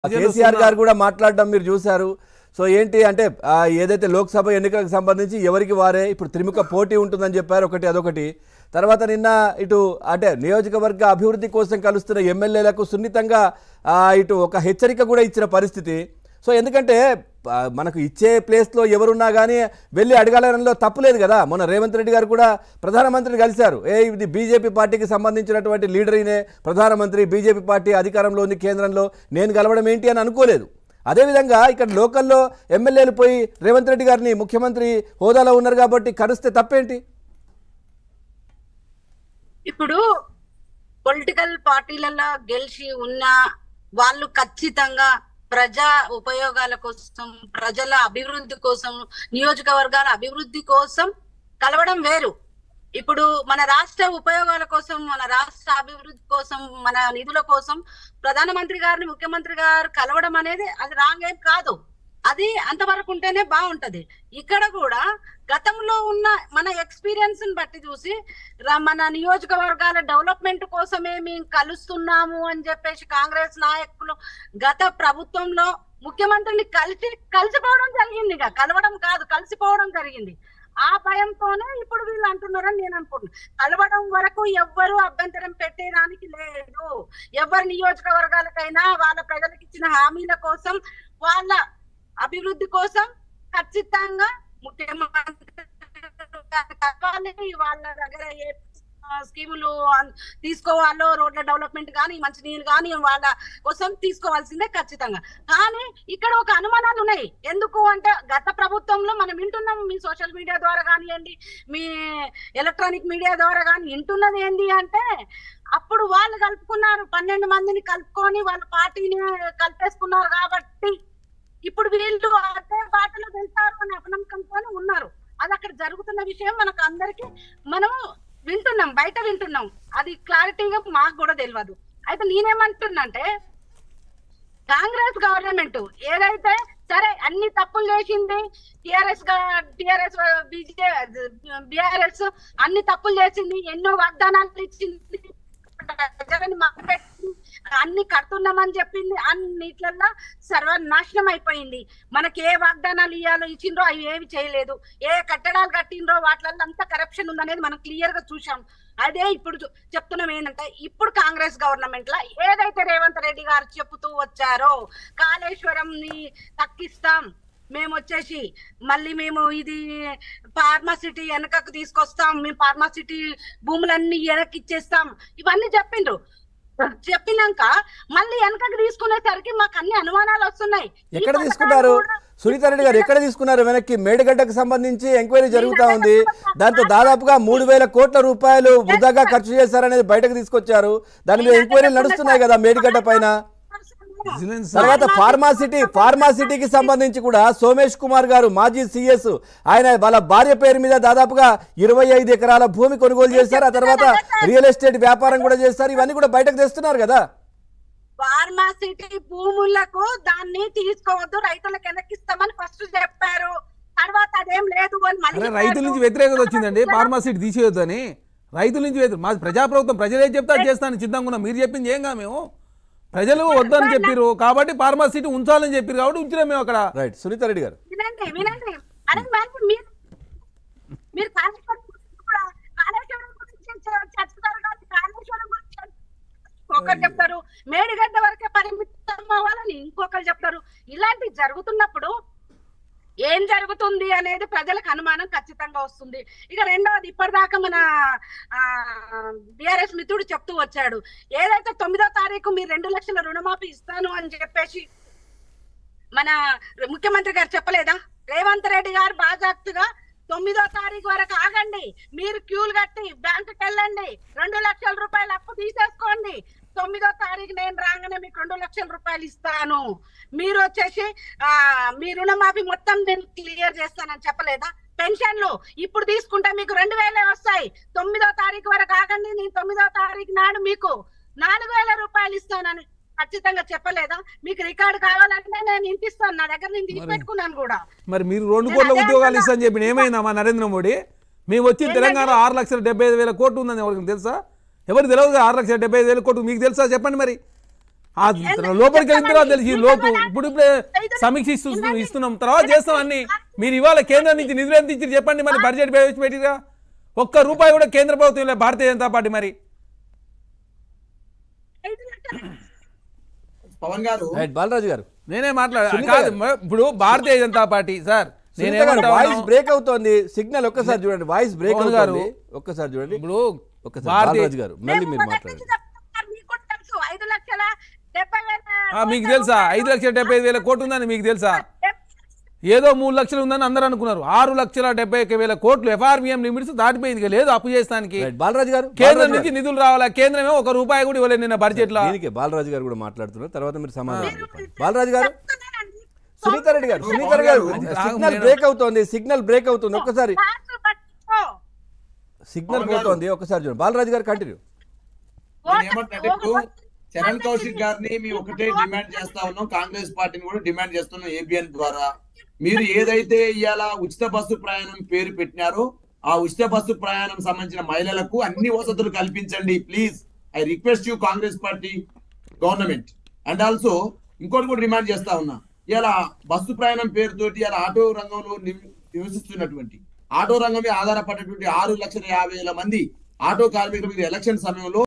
కేసీఆర్ గారు కూడా మాట్లాడడం మీరు చూశారు సో ఏంటి అంటే ఆ, ఏదైతే లోక్సభ ఎన్నికలకు సంబంధించి ఎవరికి వారే ఇప్పుడు త్రిముఖ పోటీ ఉంటుందని చెప్పారు ఒకటి అదొకటి తర్వాత నిన్న ఇటు అంటే నియోజకవర్గ అభివృద్ధి కోసం కలుస్తున్న ఎమ్మెల్యేలకు సున్నితంగా ఆ, ఇటు ఒక హెచ్చరిక కూడా ఇచ్చిన పరిస్థితి సో ఎందుకంటే ఆ, మనకు ఇచ్చే ప్లేస్లో ఎవరున్నా కానీ వెళ్ళి అడగాలనలో తప్పులేదు కదా మొన్న రేవంత్ రెడ్డి గారు కూడా ప్రధానమంత్రిని కలిశారు ఏ ఇది బీజేపీ పార్టీకి సంబంధించినటువంటి లీడర్ ఈయనే ప్రధానమంత్రి బీజేపీ పార్టీ అధికారంలో ఉంది కేంద్రంలో నేను కలవడం ఏంటి అని అనుకోలేదు అదేవిధంగా ఇక్కడ లోకల్లో ఎమ్మెల్యేలు పోయి రేవంత్ రెడ్డి గారిని ముఖ్యమంత్రి హోదాలో ఉన్నారు కాబట్టి కరిస్తే తప్పేంటి ఇప్పుడు పొలిటికల్ పార్టీలలో గెలిచి ఉన్న వాళ్ళు ఖచ్చితంగా ప్రజా ఉపయోగాల కోసం ప్రజల అభివృద్ధి కోసం నియోజకవర్గాల అభివృద్ధి కోసం కలవడం వేరు ఇప్పుడు మన రాష్ట్ర ఉపయోగాల కోసం మన రాష్ట్ర అభివృద్ధి కోసం మన నిధుల కోసం ప్రధానమంత్రి గారిని ముఖ్యమంత్రి గారు కలవడం అనేది అది రాంగ్ ఏం కాదు అది అంతవరకు ఉంటేనే బాగుంటది ఇక్కడ కూడా గతంలో ఉన్న మన ఎక్స్పీరియన్స్ ని బట్టి చూసి ర- మన నియోజకవర్గాల డెవలప్మెంట్ కోసమే మేము కలుస్తున్నాము అని చెప్పేసి కాంగ్రెస్ నాయకులు గత ప్రభుత్వంలో ముఖ్యమంత్రిని కలిసి కలిసిపోవడం జరిగింది ఇక కలవడం కాదు కలిసిపోవడం జరిగింది ఆ భయంతోనే ఇప్పుడు వీళ్ళు అంటున్నారని నేను అనుకుంటున్నాను కలవడం వరకు ఎవ్వరు అభ్యంతరం పెట్టేదానికి లేదు ఎవరి నియోజకవర్గాలకైనా వాళ్ళ ప్రజలకు ఇచ్చిన హామీల కోసం వాళ్ళ అభివృద్ధి కోసం ఖచ్చితంగా ముఖ్యమంత్రి గారిని కలవాలి వాళ్ళ దగ్గర ఏ ఆ, స్కీములు అన్- తీసుకోవాలో రోడ్ల డెవలప్మెంట్ కానీ మంచినీళ్ళు కానీ వాళ్ళ కోసం తీసుకోవాల్సిందే ఖచ్చితంగా కానీ ఇక్కడ ఒక అనుమానాలు ఉన్నాయి ఎందుకు అంటే గత ప్రభుత్వంలో మనం వింటున్నాం మీ సోషల్ మీడియా ద్వారా కానివ్వండి మీ ఎలక్ట్రానిక్ మీడియా ద్వారా కానీ వింటున్నది ఏంటి అంటే అప్పుడు వాళ్ళు కలుపుకున్నారు పన్నెండు మందిని కలుపుకొని వాళ్ళ పార్టీని కలిపేసుకున్నారు కాబట్టి ఇప్పుడు వీళ్ళు అదే బాటలో వెళ్తారు అని అపనమ్మకంతో ఉన్నారు అది అక్కడ జరుగుతున్న విషయం మనకు అందరికి మనం వింటున్నాం బయట వింటున్నాం అది క్లారిటీగా మాకు కూడా తెలియదు అయితే నేనేమంటున్నంటే కాంగ్రెస్ గవర్నమెంట్ ఏదైతే సరే అన్ని తప్పులు చేసింది టిఆర్ఎస్ టిఆర్ఎస్ బీజే బిఆర్ఎస్ అన్ని తప్పులు చేసింది ఎన్నో వాగ్దానాలు ఇచ్చింది ప్రజలని మభ్యపెట్టి అన్ని కడుతున్నామని చెప్పింది అన్నిట్లల్లో సర్వనాశనం అయిపోయింది మనకి ఏ వాగ్దానాలు ఇవ్వాలో ఇచ్చిండ్రో అవి ఏమి చేయలేదు ఏ కట్టడాలు కట్టిండ్రో వాటిల్లో అంతా కరప్షన్ ఉందనేది మనం క్లియర్ గా చూసాం అదే ఇప్పుడు చూ- చెప్తున్నాం ఏంటంటే ఇప్పుడు కాంగ్రెస్ గవర్నమెంట్ లా ఏదైతే రేవంత్ రెడ్డి గారు చెబుతూ వచ్చారో కాళేశ్వరం ని తక్కిస్తాం మేము వచ్చేసి మళ్ళీ మేము ఇది ఫార్మాసిటీ వెనకకు తీసుకొస్తాం మేము ఫార్మాసిటీ భూములన్నీ వెనక్కి ఇచ్చేస్తాం ఇవన్నీ చెప్పిండ్రు చెప్పినాక మళ్ళీ వెనకకి తీసుకునేసరికి మాకు అన్ని అనుమానాలు వస్తున్నాయి ఈ ఎక్కడ పథకాలు తీసుకున్నారు కూడా- సునీత రెడ్డి గారు ఎక్కడ తీసుకున్నారు వెనక్కి మేడిగడ్డకు సంబంధించి ఎంక్వైరీ జరుగుతా ఉంది దాంతో దాదాపుగా మూడు వేల కోట్ల రూపాయలు వృధాగా ఖర్చు చేశారనేది బయటకు తీసుకొచ్చారు దాని మీద ఎంక్వైరీలు నడుస్తున్నాయి కదా మేడిగడ్డ పైన విజిలెన్స్ తర్వాత ఫార్మాసిటీ ఫార్మాసిటీకి సంబంధించి కూడా సోమేష్ కుమార్ గారు మాజీ సిఎస్ ఆయన వాళ్ళ భార్య పేరు మీద దాదాపుగా ఇరవై ఐదు ఎకరాల భూమి కొనుగోలు చేశారు ఆ తర్వాత రియల్ ఎస్టేట్ వ్యాపారం కూడా చేస్తారు ఇవన్నీ కూడా బయటకు తెస్తున్నారు కదా ఫార్మాసిటీ భూములకు దాన్ని తీసుకోవద్దు రైతులకు వెనక్కిస్తామని ఫస్ట్ చెప్పారు తర్వాత అదేం లేదు అని మళ్ళీ అరే చెప్పారు. రైతుల నుంచి వ్యతిరేకత వచ్చిందండి ఫార్మాసిటీ తీసేయొద్దని రైతుల నుంచి వ్యతిరేక మాది ప్రజాప్రభుత్వం ప్రజలు ఏం చెప్తే అది చేస్తాను సిద్ధంగా ఉన్నాం మీరు చెప్పింది ఏం కా మేము ప్రజలు వద్దని చెప్పారు కాబట్టి ఫార్మాసిటీ ఉంచాలని చెప్పారు కాబట్టి ఉంచినాం మేము అక్కడ రైట్ సునీత రెడ్డి గారు వినండి వినండి అరే మరి మీరు మీరు కాళేశ్వరం గురించి కూడా కాళేశ్వరం గురించి చ- చర్చిస్తారు కానీ కాళేశ్వరం గురించి ఒకరు చెప్తారు మేడిగడ్డ వరకే పరిమితం అవ్వాలని ఇంకొకరు చెప్తారు ఇలాంటివి జరుగుతున్నప్పుడు ఏం జరుగుతుంది అనేది ప్రజలకు అనుమానం ఖచ్చితంగా వస్తుంది ఇక రెండవది ఇప్పటిదాకా మన బిఆర్ఎస్ మిత్రుడు చెప్తూ వచ్చాడు ఏదైతే తొమ్మిదో తారీఖు మీరు రెండు లక్షల రుణమాఫీ ఇస్తాను అని చెప్పేసి మన ముఖ్యమంత్రి గారు చెప్పలేదా రేవంత్ రెడ్డి గారు బాజాప్తుగా తొమ్మిదో తారీఖు వరకు ఆగండి మీరు క్యూలు కట్టి బ్యాంకుకి వెళ్ళండి రెండు లక్షల రూపాయలు అప్పు తీసేసుకోండి తొమ్మిదో తారీఖు నేను రాగానే మీకు రెండు లక్షల రూపాయలు ఇస్తాను మీరు వచ్చేసి ఆ మీ రుణమాఫీ మొత్తం నేను క్లియర్ చేస్తానని చెప్పలేదా పెన్షన్లు ఇప్పుడు తీసుకుంటే మీకు రెండు వేలే వస్తాయి తొమ్మిదో తారీఖు వరకు ఆగండి నేను తొమ్మిదో తారీఖు నాడు మీకు నాలుగు వేల రూపాయలు ఇస్తానని ఖచ్చితంగా చెప్పలేదా మీకు రికార్డు కావాలంటే నేను ఇంటిస్తాను నా దగ్గర నేను తీసి పెట్టుకున్నాను కూడా మరి మీరు రెండు కోట్ల అదే ఉద్యోగాలు అంటున్నా. ఇస్తాను చెప్పి ఏమైందా మా నరేంద్ర మోడీ మేము వచ్చి ఏంటంటే? తెలంగాణ ఆరు లక్షల డెబ్బై ఐదు వేల కోట్లు ఉందని ఎవరికి తెలుసా ఎవరికి తెలియదు కదా ఆరు లక్షల డెబ్బై ఐదు వేల కోట్లు మీకు తెలుసా చెప్పండి మరి ఆ లోపలికి వెళ్ళిన తర్వాత తెలిసి లోతు ఇప్పుడు ఇప్పుడే సమీక్ష ఇస్తూ ఇస్తున్నాం తర్వాత చేస్తాం అన్ని మీరు ఇవాళ కేంద్రం నుంచి నిధులు ఎంత ఇచ్చి చెప్పండి మరి బడ్జెట్ ప్రవేశపెట్టిగా ఒక్క రూపాయి కూడా కేంద్ర ప్రభుత్వం లేదు భారతీయ జనతా పార్టీ మరి ఐదు లక్షలు పవన్ గారు రైట్ బాలరాజు గారు నేనే మాట్లాడా సునీత కాదు గారు. మ- ఇప్పుడు భారతీయ జనతా పార్టీ సార్ సునీత గారు నేనేమంటా వాయిస్ ఉన్నాను? బ్రేక్ అవుతోంది సిగ్నల్ ఒక్కసారి చూడండి వాయిస్ బ్రేక్ పవన్ గారు, అవుతుంది ఒక్కసారి చూడండి ఇప్పుడు ఒక్కసారి భారతీయ బాలరాజు గారు మళ్ళీ మేము మీరు మొదటి మాట్లాడండి నుంచి చెప్తున్నాం, మీకు కూడా తెలుసు ఐదు లక్షల డెబ్బై వేల ఆ, మీకు తెలుసా ఐదు లక్షల డెబ్బై ఐదు వేల కోట్లు ఉందని మీకు తెలుసా డెబ్బై- ఏదో మూడు లక్షలు ఉందని అందరూ అనుకున్నారు ఆరు లక్షల డెబ్బై ఒక్క వేల కోట్లు ఎఫ్ఆర్బిఎం లిమిట్స్ దాటిపోయింది ఇక లేదు అప్పు చేస్తానికి రైట్ బాలరాజు గారు కేంద్రం బాలరాజు నుంచి గారు. నిధులు రావాలా కేంద్రమే ఒక రూపాయి కూడా ఇవ్వలేదు నిన్న బడ్జెట్ లో దీనికి బాలరాజు గారు కూడా మాట్లాడుతున్నారు తర్వాత మీరు సమాధానం చెప్పండి బాలరాజు గారు చెప్తున్నానండి. సునీతారెడ్డి గారు సునీతారెడ్డి గారు అది సిగ్నల్ రాగం బ్రేక్ అవుతోంది సిగ్నల్ బ్రేక్ అవుతుంది ఒక్కసారి కాసు పట్టుకో. సిగ్నల్ పవన్ గారు. పోతోంది ఒక్కసారి చూడండి బాలరాజు గారు కంటిన్యూ నేను ఏమంటున్నానంటే ఇప్పుడు చరణ్ కౌశిక్ గారిని మేము ఒకటే డిమాండ్ చేస్తా ఉన్నాం కాంగ్రెస్ పార్టీని కూడా డిమాండ్ చేస్తున్నాం ఏబిఎన్ ద్వారా మీరు ఏదైతే ఇవాళ ఉచిత బస్సు ప్రయాణం పేరు పెట్టినారో ఆ ఉచిత బస్సు ప్రయాణం సంబంధించిన మహిళలకు అన్ని వసతులు కల్పించండి please I request you Congress party government and also ఇంకోటి కూడా డిమాండ్ చేస్తా ఉన్నా ఇలా బస్సు ప్రయాణం పేరుతోటి ఇలా ఆటో రంగంలో నివ- నివసిస్తున్నటువంటి ఆటో రంగమే ఆధారపడేటువంటి ఆరు లక్షల యాభై వేల మంది ఆటో కార్మికుల మీద ఎలక్షన్ సమయంలో